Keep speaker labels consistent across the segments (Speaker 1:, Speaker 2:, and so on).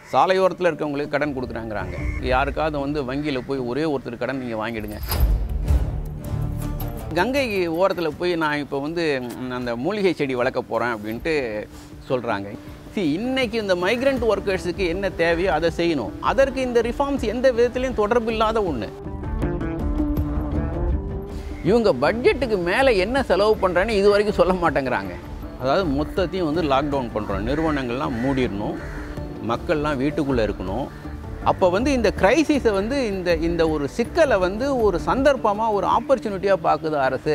Speaker 1: சாலையோரத்தில் இருக்கவங்களுக்கு கடன் கொடுக்குறாங்கிறாங்க யாருக்காவது வந்து வங்கியில் போய் ஒரே ஒருத்தர் கடன் நீங்கள் வாங்கிடுங்க கங்கை ஓரத்தில் போய் நான் இப்போ வந்து ம், அந்த மூலிகை செடி வளர்க்க போகிறேன் அப்படின்ட்டு சொல்கிறாங்க see இன்னைக்கு இந்த மைக்ரண்ட் ஒர்க்கர்ஸுக்கு என்ன தேவையோ அதை செய்யணும் அதற்கு இந்த ரிஃபார்ம்ஸ் எந்த விதத்துலையும் தொடர்பு இல்லாத ஒன்று இவங்க பட்ஜெட்டுக்கு மேலே என்ன செலவு பண்ணுறேன்னு இது வரைக்கும் சொல்ல மாட்டேங்கிறாங்க அதாவது மொத்தத்தையும் வந்து லாக்டவுன் பண்ணுறோம் நிறுவனங்கள்லாம் மூடிடணும் மக்கள்லாம் வீட்டுக்குள்ளே இருக்கணும் அப்போ வந்து இந்த கிரைசிஸை வந்து இந்த இந்த ஒரு சிக்கலை வந்து ஒரு சந்தர்ப்பமாக ஒரு ஆப்பர்ச்சுனிட்டியாக பார்க்குது அரசு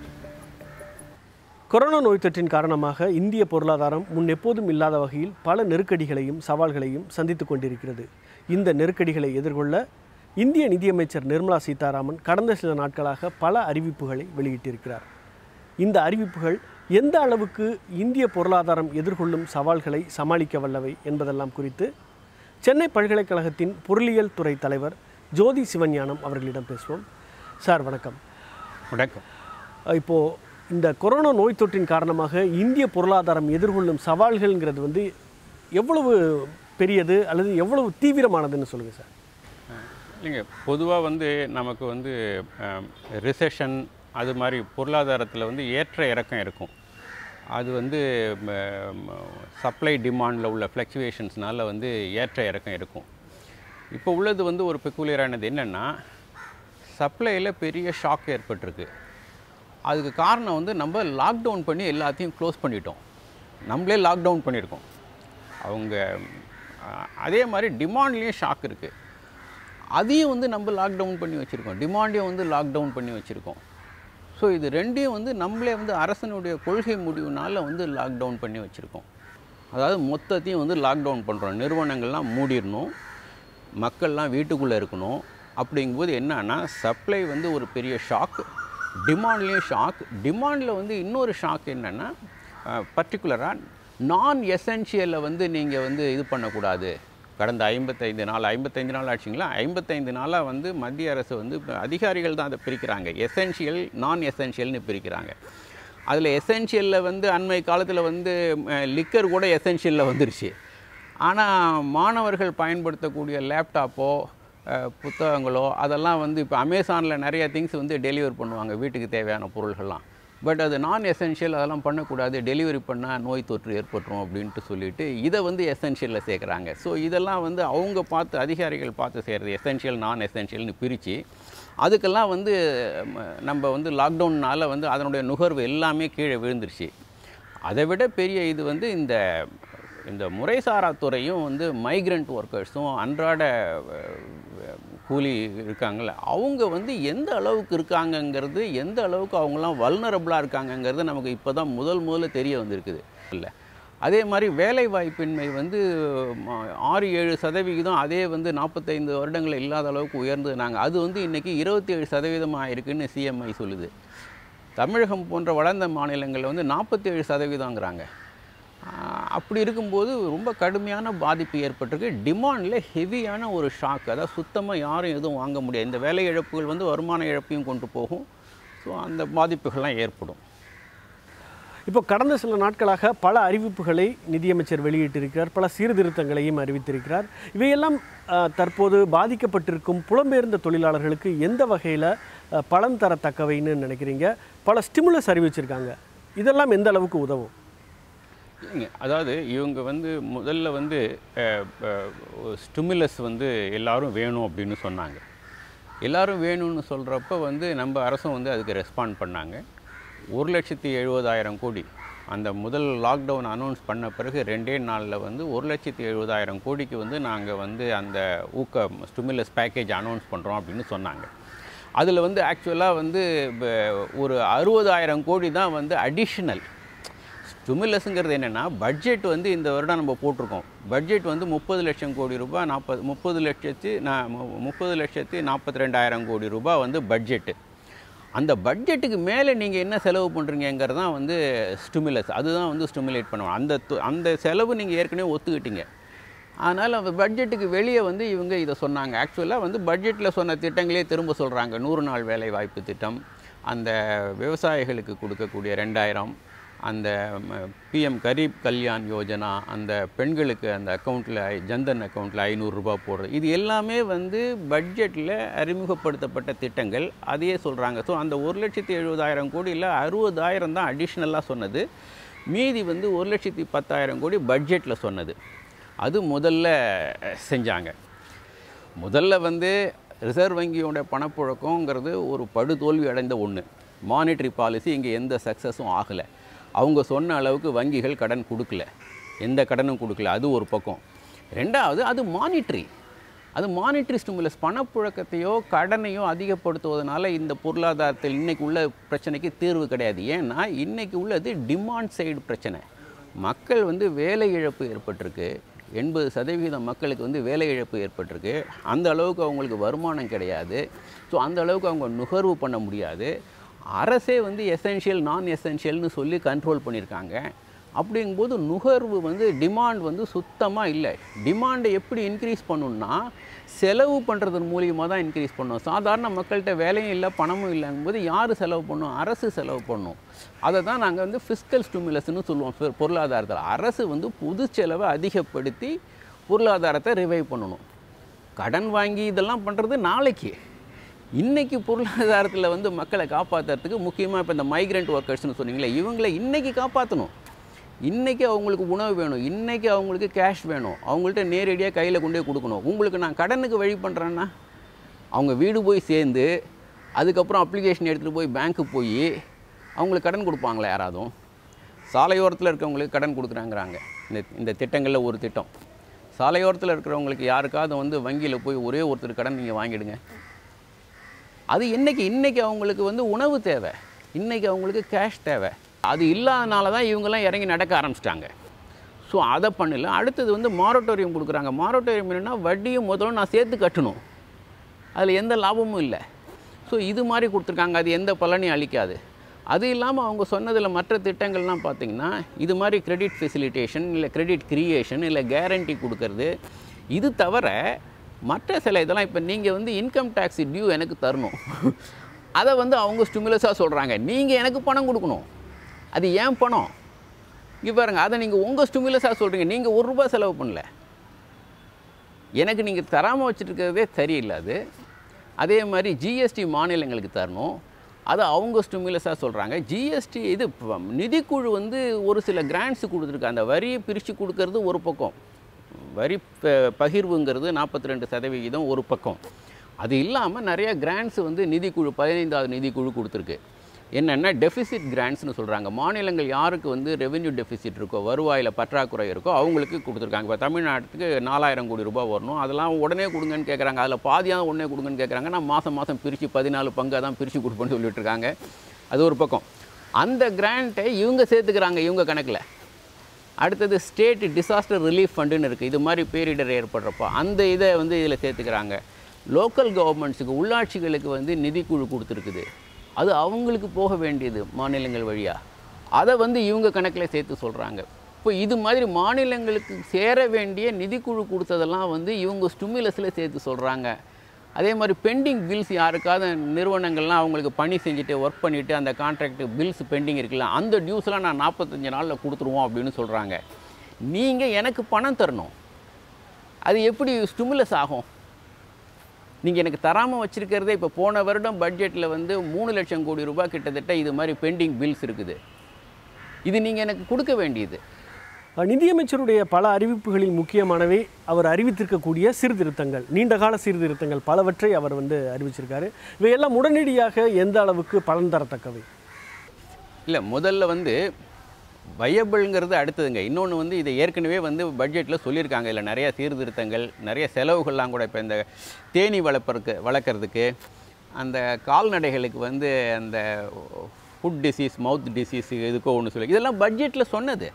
Speaker 2: கொரோனா நோய் தொற்றின் காரணமாக இந்திய பொருளாதாரம் முன் எப்போதும் இல்லாத வகையில் பல நெருக்கடிகளையும் சவால்களையும் சந்தித்துக் கொண்டிருக்கிறது இந்த நெருக்கடிகளை எதிர்கொள்ள இந்திய நிதியமைச்சர் நிர்மலா சீதாராமன் கடந்த சில நாட்களாக பல அறிவிப்புகளை வெளியிட்டிருக்கிறார் இந்த அறிவிப்புகள் எந்த அளவுக்கு இந்திய பொருளாதாரம் எதிர்கொள்ளும் சவால்களை சமாளிக்க வல்லவை என்பதெல்லாம் குறித்து சென்னை பல்கலைக்கழகத்தின் பொருளியல் துறை தலைவர் ஜோதி சிவஞானம் அவர்களிடம் பேசுவோம் சார் வணக்கம்
Speaker 1: வணக்கம்
Speaker 2: இப்போது இந்த கொரோனா நோய் தொற்றின் காரணமாக இந்திய பொருளாதாரம் எதிர்கொள்ளும் சவால்கள்ங்கிறது வந்து எவ்வளவு பெரியது அல்லது எவ்வளவு தீவிரமானதுன்னு சொல்லுங்கள் சார்
Speaker 1: இல்லைங்க பொதுவாக வந்து நமக்கு வந்து ரிசெஷன் அது மாதிரி பொருளாதாரத்தில் வந்து ஏற்ற இறக்கம் இருக்கும் அது வந்து சப்ளை டிமாண்டில் உள்ள ஃப்ளக்சுவேஷன்ஸ்னால வந்து ஏற்ற இறக்கம் இருக்கும் இப்போ உள்ளது வந்து ஒரு பெக்குலியரானது என்னென்னா சப்ளையில் பெரிய ஷாக் ஏற்பட்டிருக்கு அதுக்கு காரணம் வந்து நம்ம லாக்டவுன் பண்ணி எல்லாத்தையும் க்ளோஸ் பண்ணிட்டோம் நம்மளே லாக்டவுன் பண்ணியிருக்கோம் அவங்க அஹ், அதே மாதிரி டிமாண்ட்லேயும் ஷாக் இருக்குது அதையும் வந்து நம்ம லாக்டவுன் பண்ணி வச்சுருக்கோம் டிமாண்டையும் வந்து லாக்டவுன் பண்ணி வச்சுருக்கோம் ஸோ இது ரெண்டையும் வந்து நம்மளே வந்து அரசனுடைய கொள்கை முடிவுனால வந்து லாக்டவுன் பண்ணி வச்சுருக்கோம் அதாவது மொத்தத்தையும் வந்து லாக்டவுன் பண்ணுறோம் நிறுவனங்கள்லாம் மூடிடணும் மக்கள்லாம் வீட்டுக்குள்ளே இருக்கணும் அப்படிங்கும்போது என்னன்னா சப்ளை வந்து ஒரு பெரிய ஷாக் டிமாண்ட்லேயும் ஷாக் டிமாண்டில் வந்து இன்னொரு ஷாக் என்னென்னா பர்டிகுலராக நான் எசென்ஷியலில் வந்து நீங்கள் வந்து இது பண்ணக்கூடாது கடந்த ஐம்பத்தைந்து நாள் ஐம்பத்தைந்து நாள் ஆச்சுங்களா ஐம்பத்தைந்து நாளாக வந்து மத்திய அரசு வந்து இப்ப அதிகாரிகள் தான் அதை பிரிக்கிறாங்க எசென்ஷியல் நான் எசென்ஷியல்னு பிரிக்கிறாங்க அதில் எசென்ஷியலில் வந்து அண்மை காலத்தில் வந்து லிக்கர் கூட எசென்ஷியலில் வந்துருச்சு ஆனால் மாணவர்கள் பயன்படுத்தக்கூடிய லேப்டாப்போ அஹ், புத்தகங்களோ அதெல்லாம் வந்து இப்போ அமேசானில் நிறைய திங்ஸ் வந்து டெலிவர் பண்ணுவாங்க வீட்டுக்கு தேவையான பொருள்கள்லாம் பட் அது நான் எசென்ஷியல் அதெல்லாம் பண்ணக்கூடாது டெலிவரி பண்ணால் நோய் தொற்று ஏற்பட்டுரும் அப்படின்ட்டு சொல்லிட்டு இதை வந்து எசென்ஷியலில் சேர்க்குறாங்க ஸோ இதெல்லாம் வந்து அவங்க பார்த்து அதிகாரிகள் பார்த்து செய்கிறது எசென்ஷியல் நான் எசென்ஷியல்னு பிரித்து அதுக்கெல்லாம் வந்து ம, நம்ம வந்து லாக்டவுன்னால் வந்து அதனுடைய நுகர்வு எல்லாமே கீழே விழுந்துருச்சு அதை விட பெரிய இது வந்து இந்த இந்த முறைசாரா துறையும் வந்து மைக்ரண்ட் ஒர்க்கர்ஸும் அன்றாட அஹ், கூலி இருக்காங்கல்ல அவங்க வந்து எந்த அளவுக்கு இருக்காங்கங்கிறது எந்த அளவுக்கு அவங்களாம் வல்னரபுளாக இருக்காங்கங்கிறது நமக்கு இப்போ தான் முதல் முதல்ல தெரிய வந்திருக்குது இல்லை அதே மாதிரி வேலை வாய்ப்பின்மை வந்து ம, ஆறு ஏழு சதவிகிதம் அதே வந்து நாற்பத்தைந்து வருடங்கள் இல்லாத அளவுக்கு உயர்ந்தது நாங்கள் அது வந்து இன்றைக்கி இருபத்தி ஏழு சதவீதமாக இருக்குன்னு சிஎம்ஐ சொல்லுது தமிழகம் போன்ற வளர்ந்த மாநிலங்களில் வந்து நாற்பத்தி ஏழு சதவீதங்கிறாங்க ஆஹ் அப்படி இருக்கும்போது ரொம்ப கடுமையான பாதிப்பு ஏற்பட்டிருக்கு டிமாண்டில் ஹெவியான ஒரு ஷாக் அதாவது சுத்தமாக யாரும் எதுவும் வாங்க முடியாது இந்த வேலை இழப்புகள் வந்து வருமான இழப்பையும் கொண்டு போகும் ஸோ அந்த பாதிப்புகள்லாம் ஏற்படும்
Speaker 2: இப்போ கடந்த சில நாட்களாக பல அறிவிப்புகளை நிதியமைச்சர் வெளியிட்டிருக்கிறார் பல சீர்திருத்தங்களையும் அறிவித்திருக்கிறார் இவையெல்லாம் அஹ், தற்போது பாதிக்கப்பட்டிருக்கும் புலம்பெயர்ந்த தொழிலாளர்களுக்கு எந்த வகையில் அஹ், பலன் தரத்தக்கவைன்னு நினைக்கிறீங்க பல ஸ்டிமுலஸ் அறிவிச்சிருக்காங்க இதெல்லாம் எந்த அளவுக்கு உதவும்
Speaker 1: இல்லைங்க அதாவது இவங்க வந்து முதல்ல வந்து ஸ்டிமுலஸ் வந்து எல்லாரும் வேணும் அப்படின்னு சொன்னாங்க எல்லாரும் வேணும்னு சொல்கிறப்ப வந்து நம்ம அரசும் வந்து அதுக்கு ரெஸ்பாண்ட் பண்ணாங்க ஒரு லட்சத்தி எழுபதாயிரம் கோடி அந்த முதல் லாக்டவுன் அனௌன்ஸ் பண்ண பிறகு ரெண்டே நாளில் வந்து ஒரு லட்சத்தி எழுபதாயிரம் கோடிக்கு வந்து நாங்கள் வந்து அந்த ஊக்க ஸ்டிமுலஸ் பேக்கேஜ் அனௌன்ஸ் பண்ணுறோம் அப்படின்னு சொன்னாங்க அதில் வந்து ஆக்சுவலாக வந்து ப- ஒரு அறுபதாயிரம் கோடி தான் வந்து அடிஷ்னல் ஸ்டிமுலஸுங்கிறது என்னென்னா பட்ஜெட் வந்து இந்த வருடம் நம்ம போட்டிருக்கோம் பட்ஜெட் வந்து முப்பது லட்சம் கோடி ரூபாய் நாற்பது முப்பது லட்சத்தி நான் முப்பது லட்சத்தி நாற்பத்தி ரெண்டாயிரம் கோடி ரூபாய் வந்து பட்ஜெட்டு அந்த பட்ஜெட்டுக்கு மேலே நீங்கள் என்ன செலவு பண்ணுறீங்கிறது தான் வந்து ஸ்டிமுலஸ் அதுதான் வந்து ஸ்டிமுலேட் பண்ணுவோம் அந்த து- அந்த செலவு நீங்கள் ஏற்கனவே ஒத்துக்கிட்டீங்க அதனால் அந்த பட்ஜெட்டுக்கு வெளியே வந்து இவங்க இதை சொன்னாங்க ஆக்சுவலாக வந்து பட்ஜெட்டில் சொன்ன திட்டங்களே திரும்ப சொல்கிறாங்க நூறு நாள் வேலை வாய்ப்பு திட்டம் அந்த விவசாயிகளுக்கு கொடுக்கக்கூடிய ரெண்டாயிரம் அந்த பிஎம் கரீப் கல்யாண் யோஜனா அந்த பெண்களுக்கு அந்த அக்கௌண்ட்டில் ஜன்தன் அக்கௌண்ட்டில் ஐநூறுரூபா போடுறது இது எல்லாமே வந்து பட்ஜெட்டில் அறிமுகப்படுத்தப்பட்ட திட்டங்கள் அதையே சொல்கிறாங்க ஸோ அந்த ஒரு லட்சத்தி எழுபதாயிரம் கோடியில் அறுபதாயிரம் தான் அடிஷ்னலாக சொன்னது மீதி வந்து ஒரு லட்சத்தி பத்தாயிரம் கோடி பட்ஜெட்டில் சொன்னது அது முதல்ல செஞ்சாங்க முதல்ல வந்து ரிசர்வ் வங்கியோட பணப்புழக்கங்கிறது ஒரு படுதோல்வி அடைந்த ஒன்று மானிட்டரி பாலிசி இங்கே எந்த சக்ஸஸும் ஆகலை அவங்க சொன்ன அளவுக்கு வங்கிகள் கடன் கொடுக்கல எந்த கடனும் கொடுக்கல அது ஒரு பக்கம் ரெண்டாவது அது மானிட்டரி அது மானிட்டரி ஸ்டிமுலஸ் பணப்புழக்கத்தையோ கடனையோ அதிகப்படுத்துவதனால இந்த பொருளாதாரத்தில் இன்னைக்கு உள்ள பிரச்சனைக்கு தீர்வு கிடையாது ஏன்னா இன்னைக்கு உள்ளது டிமாண்ட் சைடு பிரச்சனை மக்கள் வந்து வேலை இழப்பு ஏற்பட்டிருக்கு எண்பது சதவீதம் மக்களுக்கு வந்து வேலை இழப்பு ஏற்பட்டிருக்கு அந்த அளவுக்கு அவங்களுக்கு வருமானம் கிடையாது ஸோ அந்த அளவுக்கு அவங்க நுகர்வு பண்ண முடியாது அரசே வந்து எசென்ஷியல் நான் எசென்ஷியல்னு சொல்லி கண்ட்ரோல் பண்ணியிருக்காங்க அப்படிங்கும்போது நுகர்வு வந்து டிமாண்ட் வந்து சுத்தமாக இல்லை டிமாண்டை எப்படி இன்க்ரீஸ் பண்ணணும்னா செலவு பண்ணுறதன் மூலியமாக தான் இன்க்ரீஸ் பண்ணணும் சாதாரண மக்கள்கிட்ட வேலையும் இல்லை பணமும் இல்லைங்கும்போது யார் செலவு பண்ணும் அரசு செலவு பண்ணும் அதை தான் நாங்கள் வந்து ஃபிஸ்கல் ஸ்டிமுலஸ்னு சொல்லுவோம் பொ- பொருளாதாரத்தில் அரசு வந்து பொது செலவை அதிகப்படுத்தி பொருளாதாரத்தை ரிவைவ் பண்ணணும் கடன் வாங்கி இதெல்லாம் பண்ணுறது நாளைக்கு இன்னைக்கு பொருளாதாரத்தில் வந்து மக்களை காப்பாற்றுறதுக்கு முக்கியமாக இப்போ இந்த மைக்ரண்ட் ஒர்க்கர்ஸ்னு சொன்னீங்களே இவங்களை இன்னைக்கு காப்பாற்றணும் இன்னைக்கு அவங்களுக்கு உணவு வேணும் இன்னைக்கு அவங்களுக்கு கேஷ் வேணும் அவங்கள்ட்ட நேரடியாக கையில் கொண்டு போய் கொடுக்கணும் உங்களுக்கு நான் கடனுக்கு வழி பண்ணுறேன்னா அவங்க வீடு போய் சேர்ந்து அதுக்கப்புறம் அப்ளிகேஷன் எடுத்துகிட்டு போய் பேங்க்கு போய் அவங்களுக்கு கடன் கொடுப்பாங்களா யாராதும் சாலையோரத்தில் இருக்கவங்களுக்கு கடன் கொடுக்குறாங்கிறாங்க இந்த இந்த திட்டங்களில் ஒரு திட்டம் சாலையோரத்தில் இருக்கிறவங்களுக்கு யாருக்காவது வந்து வங்கியில் போய் ஒரே ஒருத்தர் கடன் நீங்கள் வாங்கிடுங்க அது இன்னைக்கு இன்னைக்கு அவங்களுக்கு வந்து உணவு தேவை இன்னைக்கு அவங்களுக்கு கேஷ் தேவை அது இல்லாதனால தான் இவங்கெல்லாம் இறங்கி நடக்க ஆரம்பிச்சிட்டாங்க ஸோ அதை பண்ணல அடுத்தது வந்து மாரட்டோரியம் கொடுக்குறாங்க மாரட்டோரியம் என்னன்னா வட்டியும் முதல்ல நான் சேர்த்து கட்டணும் அதில் எந்த லாபமும் இல்லை ஸோ இது மாதிரி கொடுத்துருக்காங்க அது எந்த பலனையும் அளிக்காது அது இல்லாமல் அவங்க சொன்னதில் மற்ற திட்டங்கள்லாம் பார்த்தீங்கன்னா இது மாதிரி கிரெடிட் ஃபெசிலிட்டேஷன் இல்லை கிரெடிட் கிரியேஷன் இல்லை கேரண்டி கொடுக்கறது இது தவிர மற்ற சில இதெல்லாம் இப்போ நீங்கள் வந்து இன்கம் டேக்ஸ் டியூ எனக்கு தரணும் அதை வந்து அவங்க ஸ்டிமுலஸாக சொல்கிறாங்க நீங்கள் எனக்கு பணம் கொடுக்கணும் அது ஏன் பணம் இங்கே பாருங்க அதை நீங்கள் உங்கள் ஸ்டிமுலஸாக சொல்கிறீங்க நீங்கள் ஒரு ரூபாய் செலவு பண்ணல எனக்கு நீங்கள் தராமல் வச்சுருக்கிறதே சரியில்லை அது அதே மாதிரி ஜிஎஸ்டி மாநிலங்களுக்கு தரணும் அதை அவங்க ஸ்டிமுலஸாக சொல்கிறாங்க ஜிஎஸ்டி இது ப- நிதிக்குழு வந்து ஒரு சில கிராண்ட்ஸ் கொடுத்துருக்கு அந்த வரியை பிரித்து கொடுக்கறது ஒரு பக்கம் வரி ப- பகிர்வுங்கிறது நாற்பத்தி ரெண்டு சதவிகிதம் ஒரு பக்கம் அது இல்லாமல் நிறைய கிராண்ட்ஸ் வந்து நிதிக்குழு பதினைந்தாவது நிதிக்குழு கொடுத்துருக்கு என்னென்னா டெபிசிட் கிராண்ட்ஸ்னு சொல்கிறாங்க மாநிலங்கள் யாருக்கு வந்து ரெவென்யூ டெபிசிட் இருக்கோ வருவாயில் பற்றாக்குறை இருக்கோ அவங்களுக்கு கொடுத்துருக்காங்க இப்போ தமிழ்நாட்டுக்கு நாலாயிரம் கோடி ரூபாய் வரணும் அதெல்லாம் உடனே கொடுங்கன்னு கேட்குறாங்க அதில் பாதியாக உடனே கொடுங்கன்னு கேட்குறாங்க நான் மாதம் மாதம் பிரித்து பதினாலு பங்காக தான் பிரித்து கொடுப்பேன்னு சொல்லிட்டு இருக்காங்க அது ஒரு பக்கம் அந்த கிராண்ட்டை இவங்க சேர்த்துக்கிறாங்க இவங்க கணக்கில் அடுத்தது ஸ்டேட் டிசாஸ்டர் ரிலீஃப் ஃபண்டுன்னு இருக்குது இது மாதிரி பேரிடர் ஏற்படுறப்போ அந்த இதை வந்து இதில் சேர்த்துக்கிறாங்க லோக்கல் கவர்மெண்ட்ஸுக்கு உள்ளாட்சிகளுக்கு வந்து நிதிக்குழு கொடுத்துருக்குது அது அவங்களுக்கு போக வேண்டியது மாநிலங்கள் வழியாக அதை வந்து இவங்க கணக்கில் சேர்த்து சொல்கிறாங்க இப்போ இது மாதிரி மாநிலங்களுக்கு சேர வேண்டிய நிதிக்குழு கொடுத்ததெல்லாம் வந்து இவங்க ஸ்டிமுலஸில் சேர்த்து சொல்கிறாங்க அதே மாதிரி பெண்டிங் பில்ஸ் யாருக்காவது நிறுவனங்கள்லாம் அவங்களுக்கு பணி செஞ்சுட்டு ஒர்க் பண்ணிவிட்டு அந்த கான்ட்ராக்ட் பில்ஸ் பெண்டிங் இருக்குல்ல அந்த டியூஸ்லாம் நான் நாற்பத்தஞ்சு நாளில் கொடுத்துருவோம் அப்படின்னு சொல்கிறாங்க நீங்கள் எனக்கு பணம் தரணும் அது எப்படி ஸ்டிமுலஸ் ஆகும் நீங்கள் எனக்கு தராமல் வச்சுருக்கிறதே இப்போ போன வருடம் பட்ஜெட்டில் வந்து மூணு லட்சம் கோடி ரூபாய் கிட்டத்தட்ட இது மாதிரி பெண்டிங் பில்ஸ் இருக்குது இது நீங்கள் எனக்கு கொடுக்க வேண்டியது
Speaker 2: அஹ், நிதியமைச்சருடைய பல அறிவிப்புகளில் முக்கியமானவை அவர் அறிவித்திருக்கக்கூடிய சீர்திருத்தங்கள் நீண்டகால சீர்திருத்தங்கள் பலவற்றை அவர் வந்து அறிவிச்சிருக்காரு இவையெல்லாம் உடனடியாக எந்த அளவுக்கு பலன் தரத்தக்கவை
Speaker 1: இல்லை முதல்ல வந்து வயபிள்ங்கிறது அடுத்ததுங்க இன்னொன்று வந்து இதை ஏற்கனவே வந்து பட்ஜெட்டில் சொல்லியிருக்காங்க இதில் நிறைய சீர்திருத்தங்கள் நிறைய செலவுகள்லாம் கூட இப்போ இந்த தேனீ வளர்ப்பறக்கு வளர்க்குறதுக்கு அந்த கால்நடைகளுக்கு வந்து அந்த ஃபுட் டிசீஸ் மவுத் டிசீஸ் இதுக்கோ ஒன்று சொல்லி இதெல்லாம் பட்ஜெட்டில் சொன்னது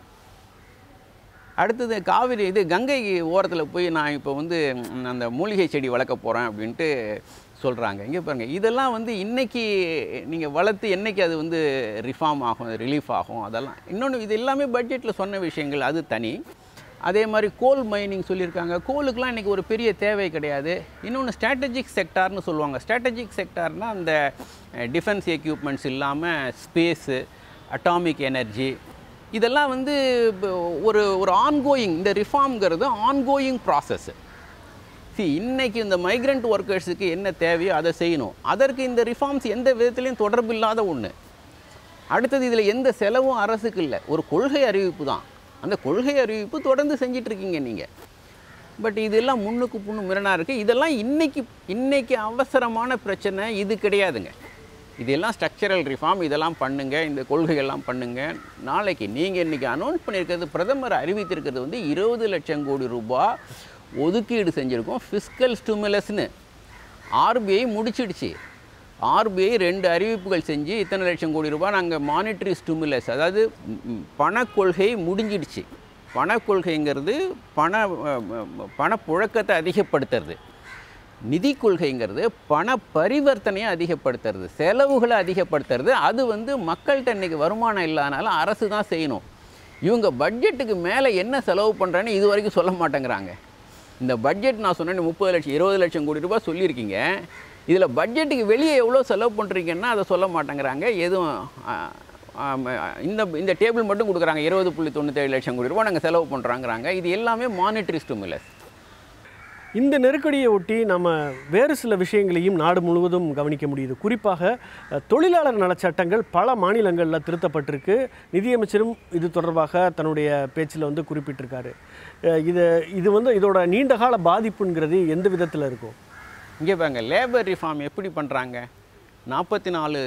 Speaker 1: அடுத்தது காவிரி இது கங்கை ஓரத்தில் போய் நான் இப்போ வந்து ம், அந்த மூலிகை செடி வளர்க்க போகிறேன் அப்படின்ட்டு சொல்கிறாங்க இங்கே பாருங்கள் இதெல்லாம் வந்து இன்னைக்கு நீங்கள் வளர்த்து என்னைக்கு அது வந்து ரிஃபார்ம் ஆகும் ரிலீஃப் ஆகும் அதெல்லாம் இன்னொன்று இது எல்லாமே பட்ஜெட்டில் சொன்ன விஷயங்கள் அது தனி அதே மாதிரி கோல் மைனிங் சொல்லியிருக்காங்க கோலுக்கெலாம் இன்றைக்கி ஒரு பெரிய தேவை கிடையாது இன்னொன்று ஸ்ட்ராட்டஜிக் செக்டார்னு சொல்லுவாங்க ஸ்ட்ராட்டஜிக் செக்டார்னால் அந்த டிஃபென்ஸ் எக்யூப்மெண்ட்ஸ் இல்லாமல் ஸ்பேஸு அட்டாமிக் எனர்ஜி இதெல்லாம் வந்து இப்ப ஒரு ஒரு ஆன்கோயிங் இந்த ரிஃபார்ம்ங்கிறது ஆன்கோயிங் ப்ராசஸ் சி இன்னைக்கு இந்த மைக்ரண்ட் ஒர்க்கர்ஸுக்கு என்ன தேவையோ அதை செய்யணும் அதற்கு இந்த ரிஃபார்ம்ஸ் எந்த விதத்துலையும் தொடர்பு இல்லாத ஒன்று அடுத்தது இதில் எந்த செலவும் அரசுக்கு இல்லை ஒரு கொள்கை அறிவிப்பு தான் அந்த கொள்கை அறிவிப்பு தொடர்ந்து செஞ்சிட்டு இருக்கீங்க நீங்கள் பட் இதெல்லாம் முன்னுக்கு புண்ணு மிரணாக இருக்குது இதெல்லாம் இன்னைக்கு இன்னைக்கு அவசரமான பிரச்சனை இது கிடையாதுங்க இதெல்லாம் ஸ்ட்ரக்சரல் ரிஃபார்ம் இதெல்லாம் பண்ணுங்க இந்த கொள்கைகள்லாம் பண்ணுங்க நாளைக்கு நீங்கள் இன்றைக்கி அனௌன்ஸ் பண்ணியிருக்கிறது பிரதமர் அறிவித்திருக்கிறது வந்து இருபது லட்சம் கோடி ரூபாய் ஒதுக்கீடு செஞ்சுருக்கோம் ஃபிஸ்கல் ஸ்டிமுலஸ்னு ஆர்பிஐ முடிச்சிடுச்சு ஆர்பிஐ ரெண்டு அறிவிப்புகள் செஞ்சு இத்தனை லட்சம் கோடி ரூபாய் நாங்கள் மானிட்டரி ஸ்டிமுலஸ் அதாவது ம், ம், பணக்கொள்கை முடிஞ்சிடுச்சு பணக்கொள்கைங்கிறது பண அஹ், அஹ், பணப்புழக்கத்தை அதிகப்படுத்துறது நிதி கொள்கைங்கிறது பண பரிவர்த்தனையை அதிகப்படுத்துறது செலவுகளை அதிகப்படுத்துறது அது வந்து மக்கள்கிட்ட இன்னைக்கு வருமானம் இல்லாதனால அரசு தான் செய்யணும் இவங்க பட்ஜெட்டுக்கு மேலே என்ன செலவு பண்ணுறேன்னு இது வரைக்கும் சொல்ல மாட்டேங்கிறாங்க இந்த பட்ஜெட் நான் சொன்னேன் முப்பது லட்சம் இருபது லட்சம் கோடி ரூபாய் சொல்லியிருக்கீங்க இதில் பட்ஜெட்டுக்கு வெளியே எவ்வளோ செலவு பண்ணுறீங்கன்னா அதை சொல்ல மாட்டேங்கிறாங்க எதுவும் ஆ, ஆம், இந்த இந்த டேபிள் மட்டும் கொடுக்குறாங்க இருபது புள்ளி தொண்ணூற்றேழு லட்சம் கோடி ரூபாய் நாங்கள் செலவு பண்ணுறாங்கிறாங்க இது எல்லாமே மானிட்டரி ஸ்டிமுலஸ்
Speaker 2: இந்த நெருக்கடியை ஒட்டி நம்ம வேறு சில விஷயங்களையும் நாடு முழுவதும் கவனிக்க முடியுது குறிப்பாக அஹ், தொழிலாளர் நலச் சட்டங்கள் பல மாநிலங்களில் திருத்தப்பட்டிருக்கு நிதியமைச்சரும் இது தொடர்பாக தன்னுடைய பேச்சில் வந்து குறிப்பிட்டிருக்காரு அஹ், இது இது வந்து இதோட நீண்டகால பாதிப்புங்கிறது எந்த விதத்தில் இருக்கும்
Speaker 1: இங்கே பாருங்க லேபர் ரிஃபார்ம் எப்படி பண்ணுறாங்க நாற்பத்தி நாலு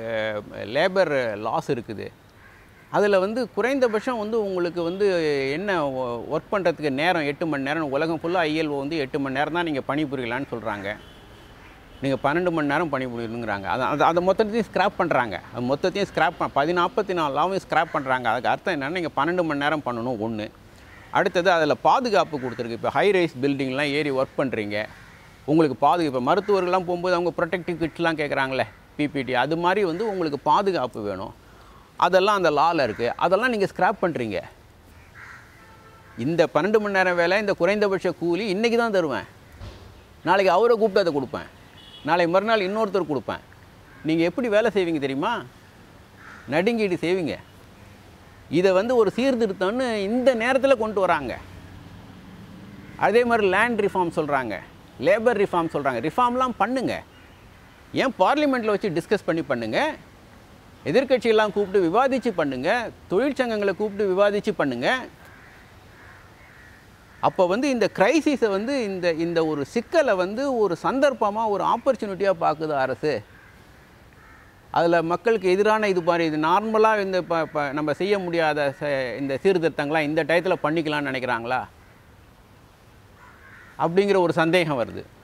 Speaker 1: லேபர் லாஸ் இருக்குது அதில் வந்து குறைந்தபட்சம் வந்து உங்களுக்கு வந்து என்ன ஒர்க் பண்ணுறதுக்கு நேரம் எட்டு மணி நேரம் உலகம் ஃபுல்லாக ஐஎல்ஓ வந்து எட்டு மணி நேரம் தான் நீங்கள் பணிபுரியலான்னு சொல்கிறாங்க நீங்கள் பன்னெண்டு மணி நேரம் பணிபுரியணுங்கிறாங்க அதை அதை அதை மொத்தத்தையும் ஸ்க்ராப் பண்ணுறாங்க அது மொத்தத்தையும் ஸ்க்ராப் பண்ண பதினாற்பத்தி நாலாவும் ஸ்க்ராப் பண்ணுறாங்க அதுக்கு அர்த்தம் என்னென்னா நீங்கள் பன்னெண்டு மணி நேரம் பண்ணணும் ஒன்று அடுத்தது அதில் பாதுகாப்பு கொடுத்துருக்கு இப்போ ஹை ரைஸ் பில்டிங்லாம் ஏறி ஒர்க் பண்ணுறீங்க உங்களுக்கு பாதுகாப்பு இப்போ மருத்துவர்கள்லாம் போகும்போது அவங்க ப்ரொடெக்டிவ் கிட்ஸ்லாம் கேட்குறாங்களே பிபிடி அது மாதிரி வந்து உங்களுக்கு பாதுகாப்பு வேணும் அதெல்லாம் அந்த லாவில் இருக்குது அதெல்லாம் நீங்கள் ஸ்க்ராப் பண்ணுறீங்க இந்த பன்னெண்டு மணி நேரம் வேலை இந்த குறைந்தபட்ச கூலி இன்றைக்கி தான் தருவேன் நாளைக்கு அவரை கூப்பிட்டு அதை கொடுப்பேன் நாளை மறுநாள் இன்னொருத்தர் கொடுப்பேன் நீங்கள் எப்படி வேலை செய்வீங்க தெரியுமா நடுங்கீடு செய்வீங்க இதை வந்து ஒரு சீர்திருத்தம்னு இந்த நேரத்தில் கொண்டு வராங்க அதே மாதிரி லேண்ட் ரிஃபார்ம் சொல்கிறாங்க லேபர் ரிஃபார்ம் சொல்கிறாங்க ரிஃபார்ம்லாம் பண்ணுங்க ஏன் பார்லிமெண்ட்டில் வச்சு டிஸ்கஸ் பண்ணி பண்ணுங்க எதிர்க்கட்சியெல்லாம் கூப்பிட்டு விவாதித்து பண்ணுங்க தொழிற்சங்கங்களை கூப்பிட்டு விவாதித்து பண்ணுங்க அப்போ வந்து இந்த கிரைசிஸை வந்து இந்த இந்த ஒரு சிக்கலை வந்து ஒரு சந்தர்ப்பமாக ஒரு ஆப்பர்ச்சுனிட்டியாக பார்க்குது அரசு அதில் மக்களுக்கு எதிரான இது மாதிரி இது நார்மலாக இந்த இப்போ இப்போ நம்ம செய்ய முடியாத ச- இந்த சீர்திருத்தங்களாம் இந்த டயத்தில் பண்ணிக்கலாம்னு நினைக்கிறாங்களா அப்படிங்கிற ஒரு சந்தேகம் வருது